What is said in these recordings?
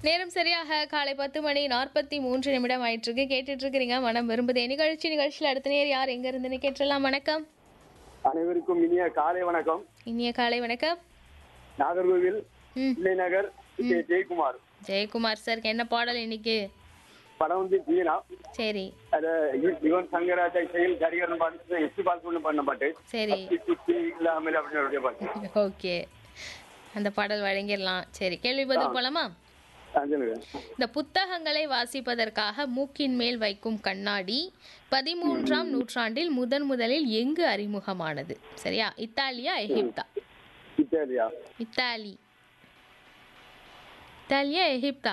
நேரம் சரியாக காலை பத்து மணி நாற்பத்தி மூன்று நிமிடம் ஆயிட்டு இருக்கு கேட்டுட்டு இருக்கிறீங்க மனம் விரும்புதே நிகழ்ச்சி நிகழ்ச்சியில் அடுத்த நேர் யார் எங்க இருந்துன்னு கேட்டுடலாம் வணக்கம் அனைவருக்கும் இனிய காலை வணக்கம் இனிய காலை வணக்கம் நாகர்கோவில் ம் பிள்ளை நகர் ஜெய- ஜெயக்குமார் ஜெயக்குமார் சார் என்ன பாடல் இன்னைக்கு படம் வந்து ஜீனா சரி அது யு- யுவன் சங்கராஜா இசையில் கரிகரன் பாட்டு எஸ்பி பால்குன்னு பண்ண பாட்டு சரி சுத்தி சுத்தி இல்லாமல் அப்படின்னு பாட்டு ஓகே அந்த பாடல் வழங்கிடலாம் சரி கேள்வி பதில் போலாமா ஆ, சொல்லுங்க இந்த புத்தகங்களை வாசிப்பதற்காக மூக்கின் மேல் வைக்கும் கண்ணாடி பதிமூன்றாம் நூற்றாண்டில் முதன் முதலில் எங்கு அறிமுகமானது சரியா இத்தாலியா எகிப்தா இத்தாலியா இத்தாலி இத்தாலியா எகிப்தா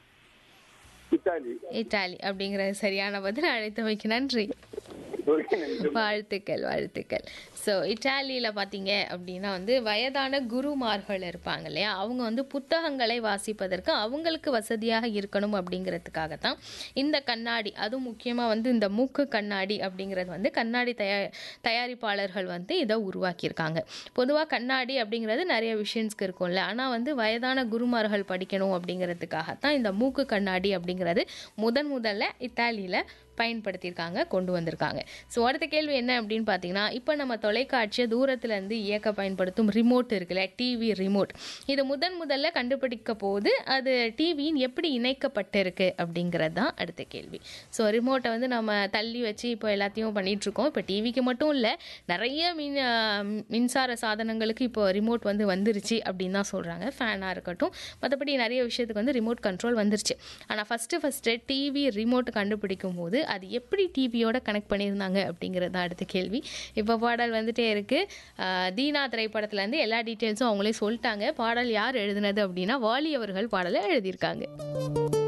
இத்தாலி இத்தாலி அப்படிங்கிறது சரியான பதில் அழைத்தமைக்கு நன்றி ஓகே நன்றி. வாழ்த்துக்கள் வாழ்த்துக்கள் ஸோ இட்டாலியில் பார்த்தீங்க அப்படின்னா வந்து வயதான குருமார்கள் இருப்பாங்க இல்லையா அவங்க வந்து புத்தகங்களை வாசிப்பதற்கு அவங்களுக்கு வசதியாக இருக்கணும் அப்படிங்கிறதுக்காக தான் இந்த கண்ணாடி அதுவும் முக்கியமாக வந்து இந்த மூக்கு கண்ணாடி அப்படிங்கிறது வந்து கண்ணாடி தயா தயாரிப்பாளர்கள் வந்து இதை உருவாக்கியிருக்காங்க பொதுவாக கண்ணாடி அப்படிங்கிறது நிறைய விஷயன்ஸ்க்கு இருக்கும்ல ஆனால் வந்து வயதான குருமார்கள் படிக்கணும் அப்படிங்கிறதுக்காக தான் இந்த மூக்கு கண்ணாடி அப்படிங்கிறது முதன் முதல்ல இத்தாலியில் பயன்படுத்தியிருக்காங்க கொண்டு வந்திருக்காங்க ஸோ அடுத்த கேள்வி என்ன அப்படின்னு பார்த்தீங்கன்னா இப்போ நம்ம தொலைக்காட்சியை தூரத்துலேருந்து இயக்க பயன்படுத்தும் ரிமோட் இருக்குல்ல டிவி ரிமோட் இது முதன் முதல்ல கண்டுபிடிக்க போது அது டிவியின் எப்படி இணைக்கப்பட்டிருக்கு அப்படிங்கிறது தான் அடுத்த கேள்வி ஸோ ரிமோட்டை வந்து நம்ம தள்ளி வச்சு இப்போ எல்லாத்தையும் பண்ணிட்டு இருக்கோம் இப்போ டிவிக்கு மட்டும் இல்லை நிறைய மின் ஆஹ் மின்சார சாதனங்களுக்கு இப்போ ரிமோட் வந்து வந்துருச்சு அப்படின்னு தான் சொல்கிறாங்க ஃபேனாக இருக்கட்டும் மற்றபடி நிறைய விஷயத்துக்கு வந்து ரிமோட் கண்ட்ரோல் வந்துருச்சு ஆனால் ஃபஸ்ட்டு ஃபஸ்ட்டு டிவி ரிமோட் கண்டுபிடிக்கும் போது அது எப்படி டிவியோட கனெக்ட் பண்ணியிருந்தாங்க அப்படிங்கிறது தான் அடுத்த கேள்வி இப்போ பாடல் வந்துட்டே இருக்குது தீனா திரைப்படத்துலேருந்து எல்லா டீட்டெயில்ஸும் அவங்களே சொல்லிட்டாங்க பாடல் யார் எழுதுனது அப்படின்னா வாலி அவர்கள் பாடலை எழுதியிருக்காங்க